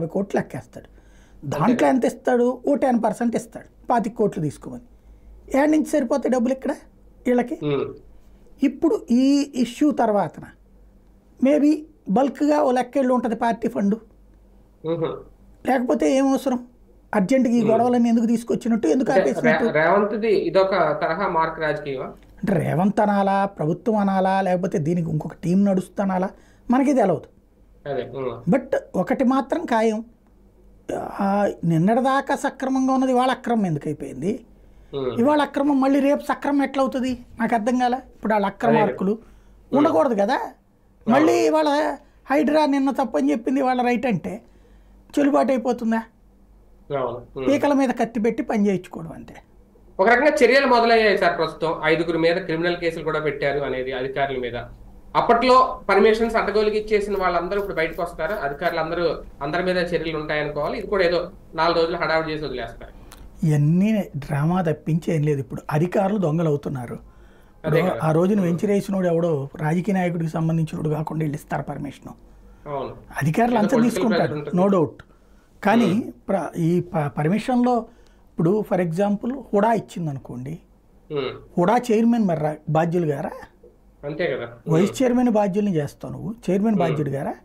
యాభై కోట్లు లెక్కేస్తాడు దాంట్లో ఎంత ఇస్తాడు ఓ టెన్ పర్సెంట్ ఇస్తాడు పాతిక కోట్లు తీసుకోమని ఏడు నుంచి సరిపోతాయి డబ్బులు ఇక్కడ వీళ్ళకి ఉమ్, ఇప్పుడు ఈ ఇష్యూ తర్వాతన మేబీ బల్క్గా ఓ లెక్కెళ్ళు ఉంటుంది పార్టీ ఫండ్ ఉహు. లేకపోతే ఏం అవసరం అర్జెంటుగా ఈ గొడవలన్నీ ఎందుకు తీసుకొచ్చినట్టు ఎందుకు అంటే ఆపేసినట్టు రే- రేవంత్ది ఇదొక తరహా మార్క్ రాజకీయమా అంటే రేవంత్ అనాలా ప్రభుత్వం అనాలా లేకపోతే దీనికి ఇంకొక టీం నడుస్తనాలా మనకి తెలియదు అదే ఉమ్, బట్ ఒకటి మాత్రం ఖాయం ఆ, నిన్నటిదాకా సక్రమంగా ఉన్నది ఇవాళ అక్రమం ఎందుకు అయిపోయింది ఉమ్, ఇవాళ అక్రమం మళ్ళీ రేపు సక్రమం ఎట్లా అవుతుంది నాకు అర్థం కాల ఇప్పుడు వాళ్ళ అక్రమార్కులు ఉండకూడదు కదా మళ్ళీ ఇవాళ హైడ్రా నిన్న తప్పని చెప్పింది వాళ్ళ రైట్ అంటే చెల్లుబాటు అయిపోతుందా అవును ఉమ్. పీకల మీద కత్తి పెట్టి పని చేయించుకోవడం అంతే ఒక రకంగా చర్యలు మొదలయ్యాయి సార్ ప్రస్తుతం ఐదుగురు మీద క్రిమినల్ కేసులు కూడా పెట్టారు అనేది అధికారుల మీద అప్పట్లో పర్మిషన్స్ అడ్డగోలుకి ఇచ్చేసిన వాళ్ళందరూ ఇప్పుడు బయటకు వస్తారు అధికారులు అందరూ అందరి మీద చర్యలు ఉంటాయనుకోవాలి ఇది కూడా ఏదో నాలుగు రోజులు హడావుడి చేసి వదిలేస్తారు ఇవన్నీ డ్రామా తప్పించి ఏం లేదు ఇప్పుడు అధికారులు దొంగలు అవుతున్నారు అదే ఇప్పుడు ఆ రోజున వెంచరేసినోడు ఎవడో రాజకీయ నాయకుడికి సంబంధించినోడు కాకుండా వీళ్ళు ఇస్తారు పర్మిషన్ అవును అధికారులు అంతా political తీసుకుంటారు pressure ఉంటుంది. నో డౌట్ కానీ ప్ర- ఈ ప- పర్మిషన్లో ఇప్పుడు ఫర్ ఎగ్జాంపుల్ హుడా ఇచ్చింది అనుకోండి ఉమ్, హుడా చైర్మన్ మరి రా- బాధ్యులు గారా అంతే కదా వైస్ చైర్మన్ బాధ్యుల్ని చేస్తావు నువ్వు చైర్మన్ బాధ్యుడు గారా